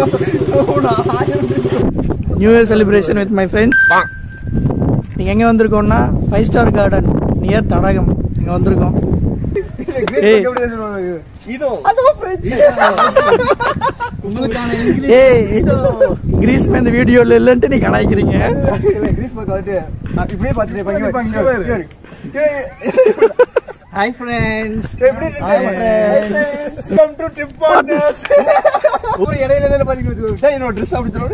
New year celebration with my friends நீங்கள் எங்கே வந்திருக்கோம்னா five star garden near Thadagam இங்கே வந்திருக்கோம் ஏய் ஏய் கிரீஸ்மே இந்த வீடியோவில் இல்லைன்ட்டு நீ கலாய்க்கிறீங்க ஹாய் ஃப்ரெண்ட்ஸ் ஒரு இடையில இடையில பாத்தீங்க டேய், என்னோட ட்ரெஸ் அப்படி சொல்லு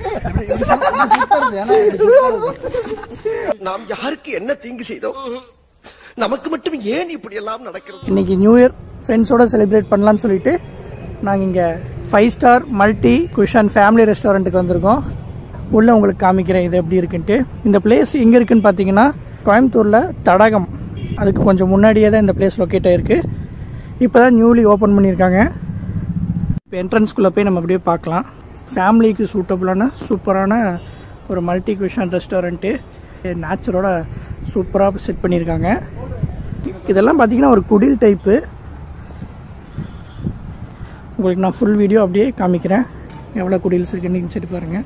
நாம் யாருக்கு என்ன தீங்கு செய்தோம் நமக்கு மட்டும் ஏன் இப்படி எல்லாம் நடக்கிறது இன்னைக்கு நியூ இயர் ஃப்ரெண்ட்ஸோட செலிப்ரேட் பண்ணலாம்னு சொல்லிட்டு நாங்கள் இங்கே five star multi cuisine family ரெஸ்டாரண்ட்டுக்கு வந்திருக்கோம் உள்ள உங்களுக்கு காமிக்கிறேன் இது எப்படி இருக்குன்ட்டு இந்த பிளேஸ் எங்கே இருக்குன்னு பார்த்தீங்கன்னா கோயம்புத்தூரில் தடாகம் அதுக்கு கொஞ்சம் முன்னாடியே தான் இந்த பிளேஸ் லொக்கேட் ஆயிருக்கு இப்போ தான் நியூலி ஓப்பன் பண்ணியிருக்காங்க இப்போ என்ட்ரன்ஸ்குள்ளே போய் நம்ம அப்படியே பார்க்கலாம் ஃபேமிலிக்கு சூட்டபுளான சூப்பரான ஒரு மல்டி குஷன் ரெஸ்டாரண்ட்டு நேச்சரோட சூப்பராக செட் பண்ணியிருக்காங்க இதெல்லாம் பார்த்தீங்கன்னா ஒரு குடில் டைப்பு உங்களுக்கு நான் ஃபுல் வீடியோ அப்படியே காமிக்கிறேன் எவ்வளோ குடில்ஸ் இருக்குன்னு சரி பாருங்கள்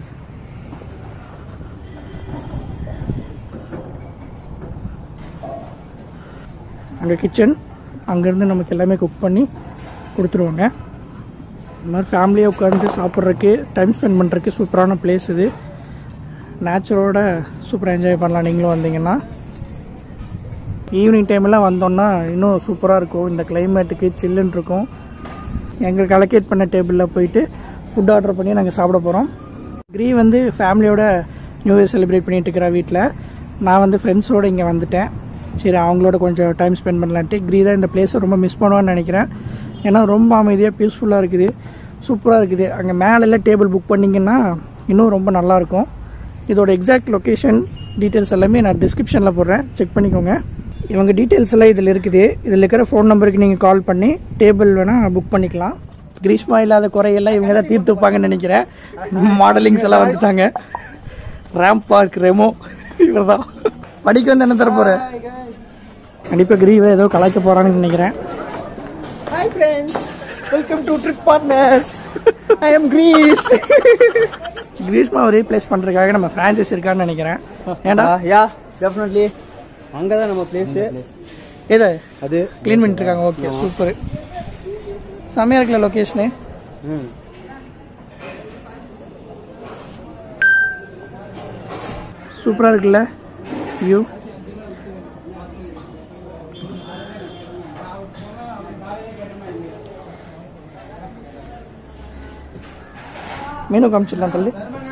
அங்கே கிச்சன் அங்கேருந்து நமக்கு எல்லாமே குக் பண்ணி கொடுத்துருவாங்க இந்த மாதிரி ஃபேமிலியாக உட்காந்து சாப்பிட்றதுக்கு டைம் ஸ்பெண்ட் பண்ணுறதுக்கு சூப்பரான பிளேஸ் இது நேச்சரோட சூப்பராக என்ஜாய் பண்ணலாம் நீங்களும் வந்தீங்கன்னா ஈவினிங் டைமெல்லாம் வந்தோம்னா இன்னும் சூப்பராக இருக்கும் இந்த கிளைமேட்டுக்கு சில்லுன்னு இருக்கும் எங்களுக்கு அலோகேட் பண்ண டேபிளில் போயிட்டு ஃபுட் ஆர்டர் பண்ணி நாங்கள் சாப்பிட போகிறோம் கிரி வந்து ஃபேமிலியோட நியூ இயர் செலிப்ரேட் பண்ணிட்டு இருக்கிறா வீட்டில் நான் வந்து ஃப்ரெண்ட்ஸோடு இங்கே வந்துட்டேன் சரி அவங்களோட கொஞ்சம் டைம் ஸ்பெண்ட் பண்ணலான்ட்டு கிரி தான் இந்த பிளேஸை ரொம்ப மிஸ் பண்ணுவான்னு நினைக்கிறேன் ஏன்னா ரொம்ப அமைதியாக பீஸ்ஃபுல்லாக இருக்குது சூப்பராக இருக்குது அங்கே மேலே டேபிள் புக் பண்ணிங்கன்னா இன்னும் ரொம்ப நல்லாயிருக்கும் இதோட எக்ஸாக்ட் லொக்கேஷன் டீட்டெயில்ஸ் எல்லாமே நான் டிஸ்கிரிப்ஷனில் போடுறேன் செக் பண்ணிக்கோங்க இவங்க டீட்டெயில்ஸ் எல்லாம் இதில் இருக்குது இதில் இருக்கிற ஃபோன் நம்பருக்கு நீங்கள் கால் பண்ணி டேபிள் வேணால் புக் பண்ணிக்கலாம் கிரீஷ்மா இல்லாத குறையெல்லாம் இவங்க தான் தீர்த்து வைப்பாங்கன்னு நினைக்கிறேன் மாடலிங்ஸ் எல்லாம் வந்துட்டாங்க ரேம் பார்க் ரெமோ இவர் தான் படிக்க வந்து என்ன தர போகிற கண்டிப்பாக கிரீவை ஏதோ கலாய்க்க போகிறான்னு நினைக்கிறேன் hi friends welcome to trip partners I am Grees Greeshma replace பண்ணுறதுக்காக நம்ம ஃப்ரான்ச்சைஸ் இருக்கான்னு நினைக்கிறேன் ஏன்டா யா டெஃபினெட்லி அங்க தான் நம்ம பிளேஸ் எது அது க்ளீன் பண்ணிட்டு இருக்காங்க ஓகே சூப்பர் செம்மையாக இருக்குல்ல லொக்கேஷனு ம் சூப்பராக இருக்குல்ல வியூ மெனு காமிச்சிடலாம் தள்ளி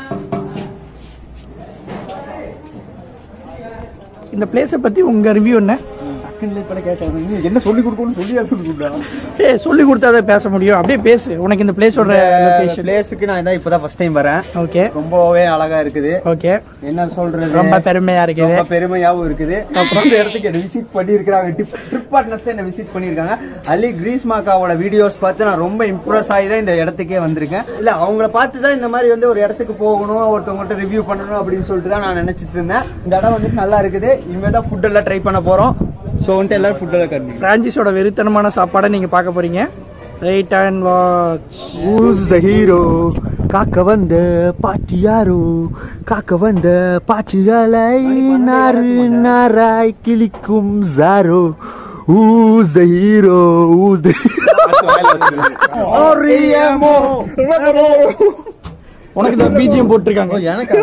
இந்த பிளேஸை பற்றி உங்கள் ரிவ்யூ என்ன என்ன சொல்லி கொடுக்கணும்னு சொல்லி சொல்லி கொடுத்தா ஏ சொல்லி கொடுத்தா பேச முடியும் அப்படியே பேசு உனக்கு இந்த பிளேஸோட லொகேஷன் பிளேஸுக்கு நான் இதான் இப்பதான் ஃபர்ஸ்ட் டைம் வரேன் ஓகே ரொம்பவே அழகா இருக்குது ஓகே என்ன சொல்றது ரொம்ப பெருமையா இருக்குது ரொம்ப பெருமையாவும் இருக்குது அப்புறம் இந்த இடத்துக்கு என்ன விசிட் பண்ணியிருக்காங்க ட்ரிப் பார்ட்னர்ஸ் தான் என்ன விசிட் பண்ணியிருக்காங்க அலி கிரீஸ் மாக்காவோட வீடியோஸ் பார்த்து நான் ரொம்ப இம்ப்ரெஸ் ஆகி தான் இந்த இடத்துக்கே வந்திருக்கேன் இல்ல அவங்கள பார்த்து தான் இந்த மாதிரி வந்து ஒரு இடத்துக்கு போகணும் ஒருத்தவங்கள்ட்ட ரிவ்யூ பண்ணணும் அப்படின்னு சொல்லிட்டு தான் நான் நினைச்சிட்டு இருந்தேன் இந்த இடம் வந்துட்டு நல்லா இருக்குது இனிமேல் தான் ஃபுட் எல்லாம் ட்ரை பண்ண போறோம் ஸோ வந்துட்டு எல்லாரும் ஃபுட் எல்லாம் கருவி பிரான்சிஸோட வெறித்தனமான சாப்பாடை நீங்க பார்க்க போறீங்க right and watch Who's the hero? காக்க வந்த பாட்டு யாரோ காக்க வந்த பாட்டுகளை நாறு நாராய் கிளிக்கும் Jaro Who's the hero? Who's the Oriemo உனக்கு இந்த பிஜிஎம் போட்டிருக்காங்க எனக்கு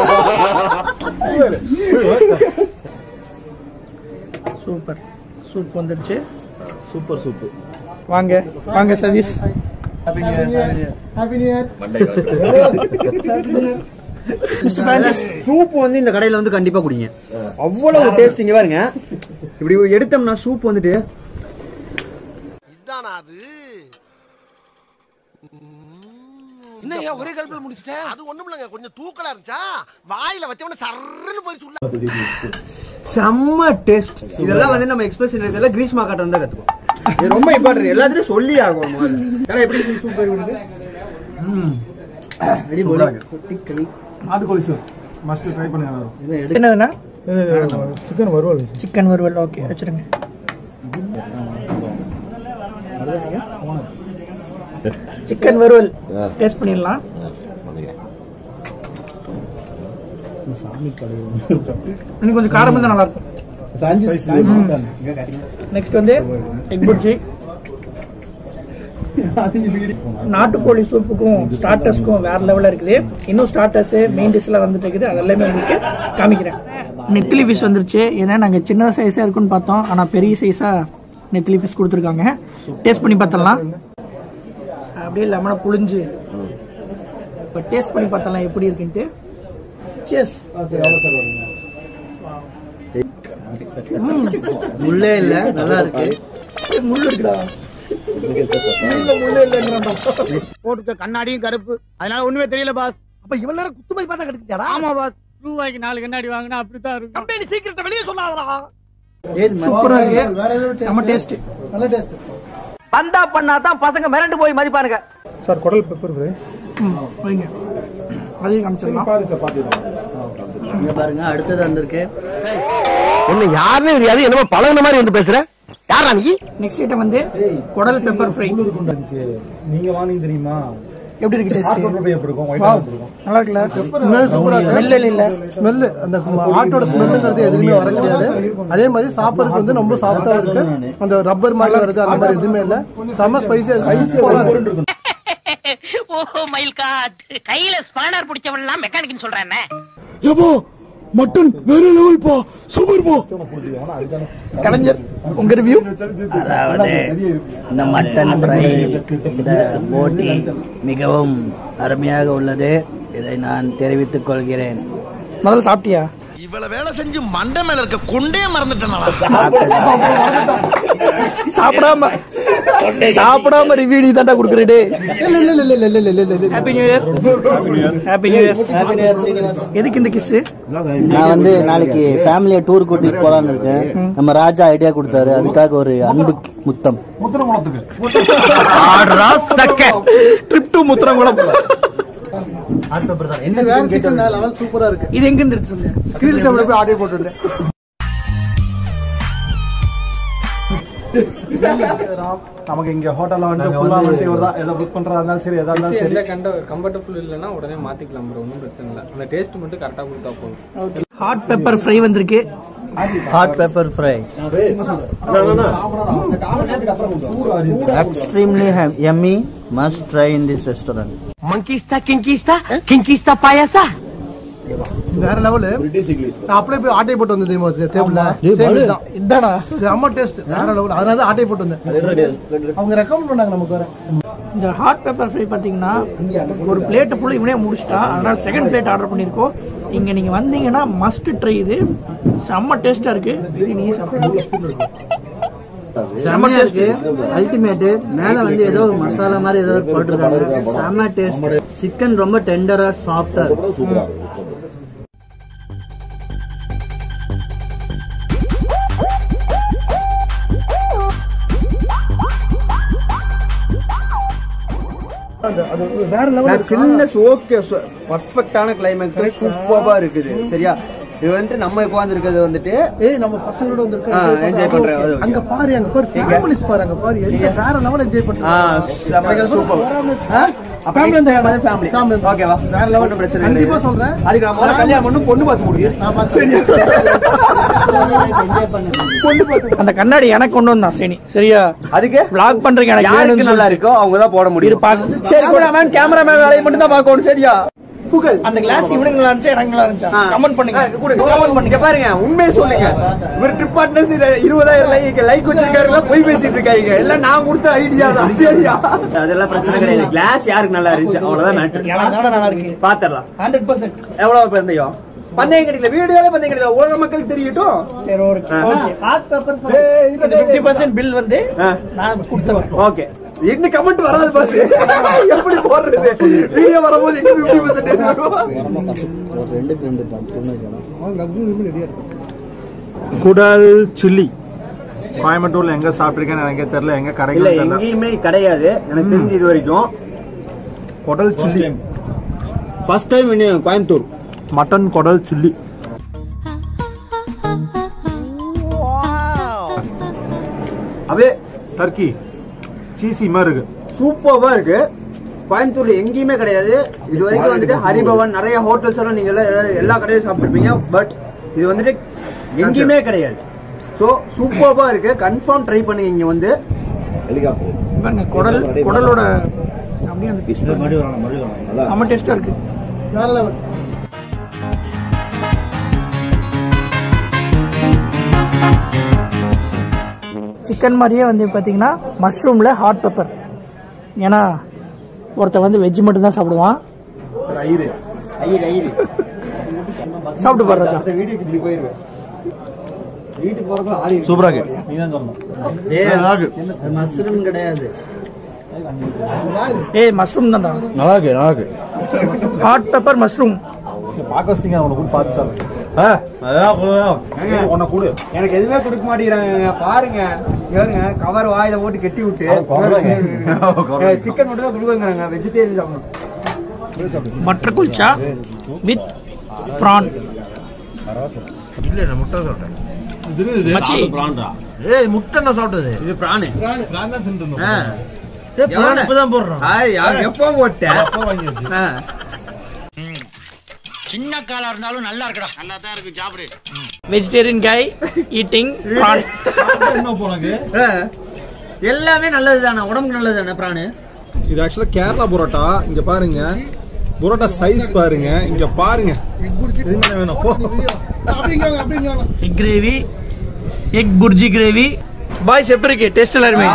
சூப்பர் சூப் வந்துடுச்சு சூப்பர் சூப்பர் வாங்க வாங்க சதீஷ் மிஸ்டர் பிரான்சிஸ் சூப் வந்து இந்த கடையில வந்து கண்டிப்பா குடிங்க அவ்வளவு டேஸ்ட் இங்க பாருங்க இப்படி எடுத்தோம்னா சூப் வந்துட்டு இதுதானா அது என்ன ஒரே கல்பில் முடிச்சிட்டேன் அது ஒண்ணும் இல்லைங்க கொஞ்சம் தூக்கலா இருந்துச்சா வாயில வச்சவன சர்ன்னு போய் சொல்ல செம்ம டேஸ்ட் இதெல்லாம் வந்து நம்ம எக்ஸ்பிரஷன் இருக்கிறதுல கிரீஸ் மார்க்கெட் வந்து கத்துக்கோம் இது ரொம்ப இம்பார்ட்டன்ட் எல்லாத்துலயும் சொல்லி ஆகும் முதல்ல ஏன்னா எப்படி சூப்பர் இருக்கு அடிபொலி கொட்டிக்களி நாட்டுக்கோழி சூப் மஸ்ட் ட்ரை பண்ணுங்க எல்லாரும் என்னதுண்ணா சிக்கன் வறுவல் சிக்கன் வறுவல் ஓகே வச்சிருங்க சிக்கன் வறுவல் டேஸ்ட் பண்ணிடலாம் இன்னும் கொஞ்சம் காரம் தான் நல்லா இருக்கும் நெக்ஸ்ட் வந்து எக் புர்ஜி நாட்டுக்கோழி சூப்புக்கும் ஸ்டார்டர்ஸ்க்கும் வேற லெவலில் இருக்குது இன்னும் ஸ்டார்டர்ஸ் மெயின் டிஷ்லாம் வந்துட்டு இருக்குது அது எல்லாமே உங்களுக்கு காமிக்கிறேன் நெத்திலி ஃபிஷ் வந்துருச்சு ஏன்னா நாங்கள் சின்ன சைஸாக இருக்குன்னு பார்த்தோம் ஆனால் பெரிய சைஸாக நெத்திலி ஃபிஷ் கொடுத்துருக்காங்க டேஸ்ட் பண்ணி பார்த்தலாம் அப்படியே லெமனை புளிஞ்சு இப்போ டேஸ்ட் பண்ணி பார்த்தலாம் எப்படி இருக்குன்ட்டு செஸ் முள்ளே இல்ல நல்லா இருக்கு முள்ளு இருக்குடா முள்ள முள்ளே இல்லைங்கிறான்டா போட்டுக்க கண்ணாடியும் கருப்பு அதனால ஒண்ணுமே தெரியல பாஸ் அப்ப இவ்வளவு நேரம் குத்துமதி பார்த்தா கிடைச்சாடா ஆமா பாஸ் ரூபாய்க்கு நாலு கண்ணாடி வாங்கினா அப்படித்தான் இருக்கும் கம்பெனி சீக்கிரத்தை வெளியே சொல்லாதடா சூப்பரா இருக்கு செம்ம டேஸ்ட் நல்ல டேஸ்ட் பந்தா பண்ணா தான் பசங்க மிரண்டு போய் மதிப்பானுங்க சார் குடல் பெப்பர் ஃப்ரை ம் வைங்க அதையும் காமிச்சிடலாம் பாரு சார் பார்த்துக்கலாம் இங்க பாருங்க அடுத்தது வந்திருக்கு என்ன யாருன்னு தெரியாது என்னமோ பழகுன மாதிரி வந்து பேசுற யாரா நீ நெக்ஸ்ட் ஐட்டம் வந்து குடல் பெப்பர் ஃப்ரை இருந்துச்சு நீங்க வாங்கினீங்க தெரியுமா எப்படி இருக்கு டேஸ்ட் பெப்பர் எப்படி இருக்கும் ஒயிட் எப்படி இருக்கும் நல்லா இருக்குல்ல சூப்பரா ஸ்மெல் இல்ல ஸ்மெல்லு அந்த ஆட்டோட ஸ்மெல்லுங்கிறது எதுவுமே வர கிடையாது அதே மாதிரி சாப்பிட்றதுக்கு வந்து ரொம்ப சாஃப்டா இருக்கு அந்த ரப்பர் மாதிரி வருது அந்த மாதிரி எதுவுமே இல்ல செம்ம ஸ்பைசியா இருக்கு ஓ மயில் காட் கையில ஸ்பானர் பிடிச்சவன் எல்லாம் மெக்கானிக்னு சொல்றேன் கலைஞர் உங்க ரிவ்யூ அதாவது இந்த மட்டன் ஃப்ரை இந்த போட்டி மிகவும் அருமையாக உள்ளது இதை நான் தெரிவித்துக் கொள்கிறேன் முதல்ல சாப்பிட்டியா இவ்வளவு வேலை செஞ்சு மண்டை மேல இருக்க கொண்டே மறந்துட்டேனா சாப்பிடாம சாப்பிடாம ரிவ்யூ நீ தான்டா குடுக்குறே இல்ல இல்ல இல்ல இல்ல இல்ல இல்ல இல்ல இல்ல happy new year happy new year எதுக்கு இந்த கிஸ் நான் வந்து நாளைக்கு ஃபேமிலியை டூர் கூட்டிட்டு போலான்னு இருக்கேன் நம்ம ராஜா ஐடியா கொடுத்தாரு அதுக்காக ஒரு அன்பு முத்தம் முத்திரங்குளத்துக்கு ட்ரிப் டு முத்திரங்குளம் இது வேற சிக்கன் லெவல் சூப்பரா இருக்கு இது எங்க இருந்து எடுத்து வந்த கீழே டவுன்ல போய் ஆர்டர் போட்டுட்டேன் நமக்கு இங்க ஹோட்டல்ல வந்து ஃபுல்லா வந்து இவர்தான் எதை புக் பண்றதா இருந்தாலும் சரி எதா இருந்தாலும் சரி எந்த கண்ட கம்ஃபர்டபுள் இல்லைன்னா உடனே மாத்திக்கலாம் ப்ரோ ஒன்றும் பிரச்சனை இல்லை அந்த டேஸ்ட் மட்டும் கரெக்டாக கொடுத்தா போதும் ஹாட் பெப்பர் ஃப்ரை வந்திருக்கு hot pepper fry extremely yummy must try in this restaurant மங்கிஸ்தா கிங்கிஸ்தா கிங்கிஸ்தா பாயாசா வேற லெவலு நான் அப்படியே போய் ஆட்டை போட்டு வந்தேன் தெரியுமா டேபிள்ல இதானா செம்ம டேஸ்ட் வேற லெவல் அதனால தான் ஆட்டை போட்டு வந்தேன் அவங்க ரெக்கமெண்ட் பண்ணாங்க நமக்கு வேற இந்த ஹாட் பெப்பர் ஃப்ரை பார்த்தீங்கன்னா ஒரு பிளேட்டை ஃபுல்லாக இவனே முடிச்சிட்டான் அதனால செகண்ட் பிளேட் ஆர்டர் பண்ணியிருக்கோம் இங்கே நீங்கள் வந்தீங்கன்னா மஸ்ட் ட்ரை இது செம்ம டேஸ்ட்டாக இருக்கு இது நீ சாப்பிடணும் செம்மையா இருக்கு அல்டிமேட் மேல வந்து ஏதோ ஒரு மசாலா மாதிரி ஏதோ போட்டிருக்காங்க செம்ம டேஸ்ட் சிக்கன் ரொம்ப டெண்டரா சாஃப்டா இருக்கு வேற லெவல் சின்ன ஓகே பர்ஃபெக்டான கிளைமேக்ஸ் சூப்பரா இருக்குது சரியா இது வந்துட்டு நம்ம உட்கார்ந்து இருக்கிறது வந்துட்டு ஏய் நம்ம பசங்களோட வந்து ஆ, enjoy பண்றேன். அது okay. அங்க பாரு அங்க பாரு ஃபேமிலிஸ் பாரு அங்க பாரு எந்த வேற லெவல் என்ஜாய் ஆ, பண்றாங்க சூப்பர் Family வந்து ஃபேமிலி Family வந்து. ஓகேவா வேற level. ஒண்ணும் பிரச்சனை இல்லை. கண்டிப்பா சொல்றேன். அதுக்கு நம்ம முதல்ல கல்யாணம் பண்ணி பொண்ணு பார்த்து முடியும் நான் பார்த்து என்ஜாய் பண்ணுங்க பொண்ணு பார்த்து அந்த கண்ணாடி எனக்கு கொண்டு வந்தான் சரி சரியா அதுக்கு vlog பண்றதுக்கு எனக்கு யாருக்கு வேணும்னு நல்லா இருக்கோ அவங்க தான் போட முடியும் இருப்பாங்க. சரி கேமராமேன் கேமராமேன் வேலையை மட்டும் தான் பார்க்கணும் சரியா புகழ் அந்த கிளாஸ் இவனுக்கு நல்லா இருந்துச்சு எனக்கு நல்லா இருந்துச்சா கமெண்ட் பண்ணுங்க கமெண்ட் பண்ணுங்க பாருங்க உண்மையை சொல்லுங்க இவர் ட்ரிப் பார்ட்னர்ஸ் இருபதாயிரம் லைக் லைக் வச்சிருக்காருல போய் பேசிட்டு இருக்காங்க எல்லாம் நான் கொடுத்த ஐடியா தான் சரியா அதெல்லாம் பிரச்சனை கிடையாது கிளாஸ் யாருக்கு நல்லா இருந்துச்சு அவ்வளவுதான் மேட்டர் எனக்கு தானே நல்லா இருக்கு பாத்திரலாம் ஹண்ட்ரட் பர்சன்ட் எவ்வளவு பந்தயம் பந்தயம் கிடைக்கல வீடியோல பந்தயம் கிடைக்கல உலக மக்களுக்கு தெரியட்டும் சரி okay okay hot pepper fifty percent bill வந்து ஆ. நான் கொடுத்துருவேன் ஓகே என்ன கமெண்ட் வராது பாஸ் எப்படி போடுறது வீடியோ வரும்போது எங்க 50% வரும் ரெண்டுக்கு ரெண்டு தான் குடல் சில்லி கோயம்புத்தூர்ல எங்க சாப்பிட்டிருக்கேன்னு எனக்கே தெரியல எங்க இல்ல கடைகள் தெரியல எங்கேயுமே கிடையாது எனக்கு தெரிஞ்சு இது வரைக்கும் குடல் chilli first time Coimbatore mutton குடல் சில்லி அப்படியே டர்க்கி சீசி மாதிரி இருக்கு சூப்பரா இருக்கு கோயம்புத்தூர்ல எங்கேயுமே கிடையாது இது வரைக்கும் வந்துட்டு ஹரிபவன் நிறைய ஹோட்டல்ஸ் எல்லாம் நீங்க எல்லாம் எல்லா- எல்லா கடையிலும் சாப்பிட்டுருப்பீங்க பட் இது வந்துட்டு எங்கேயுமே கிடையாது ஸோ சூப்பர்பா இருக்கு கன்ஃபார்ம் ட்ரை பண்ணுங்க இங்க வந்து பாருங்க குடல் குடலோட அப்படியே அந்த பீஸ் செம்ம டேஸ்டா இருக்கு வேற level. சிக்கன் மாதிரியே வந்து பார்த்தீங்கன்னா மஷ்ரூமில் ஹாட் பெப்பர் ஏன்னா ஒருத்தன் வந்து வெஜ் மட்டும் தான் சாப்பிடுவான் சாப்பிட்டு பாரு ராஜா வீட்டுக்கு இப்படி போயிருவேன் வீட்டுக்கு போறப்ப ஆடி சூப்பரா இருக்கு மஷ்ரூம் கிடையாது ஏய் மஷ்ரூம் தான்டா நல்லா இருக்கு நல்லா இருக்கு ஹாட் பெப்பர் மஷ்ரூம் பார்க்க வச்சிங்க அவனை கூட பார்த்து சாப்பிடு ஆ அதான் உன்னை கூடு எனக்கு எதுவுமே கொடுக்க மாட்டேங்கிறாங்க பாருங்க இங்க பாருங்க கவர் வாயில போட்டு கெட்டி விட்டு சிக்கன் மட்டும் தான் கொடுக்குறாங்க வெஜிடேரியன் சாப்பிடணும் பட்டர் குல்ச்சா வித் ப்ரான் மச்சி ஏய் முட்டை நான் சாப்பிட்டது இது பிராணு நான் தான் தின்னுட்டு எவன் இப்பதான் போடுறான் எப்போ போட்டேன் ஆ. சின்ன காலா இருந்தாலும் நல்லா இருக்கடா நல்லா தான் இருக்கு சாப்பிடு வெஜிடேரியன் காய் ஈட்டிங் ப்ரான் என்ன போனக்கு ஆ. எல்லாமே நல்லது தானே உடம்புக்கு நல்லது தானே பிராணு இது ஆக்சுவலா கேரளா புரோட்டா இங்க பாருங்க புரோட்டா சைஸ் பாருங்க இங்க பாருங்க எதுவுமே வேணாம் போ அப்படிங்க அப்படிங்க egg gravy egg bhurji gravy boys எப்படி இருக்கு டேஸ்ட் எல்லாருமே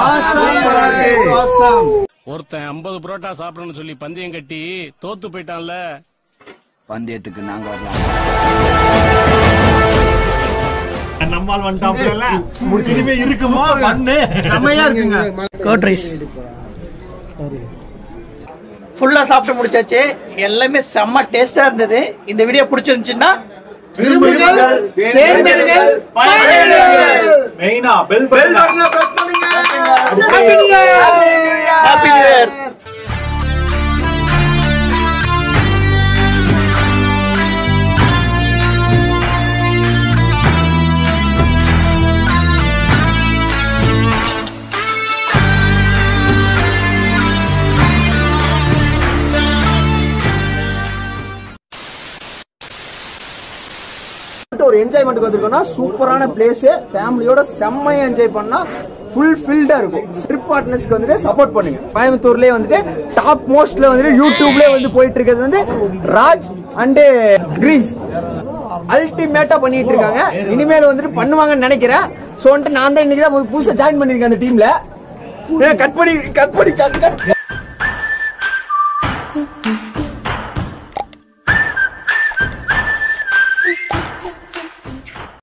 ஒருத்தன் ஐம்பது புரோட்டா சாப்பிடணும்னு சொல்லி பந்தயம் கட்டி தோத்து போயிட்டான்ல பந்தயத்துக்கு நாங்க வரலாம் நம்மால் வந்துட்டாப்ல இனிமே இருக்குமோ பண்ணு செம்மையா இருக்குங்க கர்ட் ரைஸ் ஃபுல்லா சாப்பிட்டு முடிச்சாச்சு எல்லாமே செம்ம டேஸ்டா இருந்தது இந்த வீடியோ பிடிச்சிருந்துச்சுன்னா மெயினா bell bell happy new year ஒரு என்ஜாய்மெண்ட்டுக்கு வந்திருக்கோம்னா சூப்பரான பிளேஸ் ஃபேமிலியோட செம்மையா என்ஜாய் பண்ணா ஃபுல் ஃபில்டா இருக்கும் ட்ரிப் பார்ட்னர்ஸ்க்கு வந்துட்டு சப்போர்ட் பண்ணுங்க கோயம்புத்தூர்லயே வந்துட்டு டாப் மோஸ்ட்ல வந்துட்டு யூடியூப்லயே வந்து போயிட்டு இருக்கிறது வந்து ராஜ் அண்ட் கிரீஸ் அல்டிமேட்டா பண்ணிட்டு இருக்காங்க இனிமேல் வந்துட்டு பண்ணுவாங்கன்னு நினைக்கிறேன் சோ வந்துட்டு நான் தான் இன்னைக்கு தான் புதுசா ஜாயின் பண்ணிருக்கேன் அந்த டீம்ல கட் பண்ணி கட் பண்ணி கட் கட்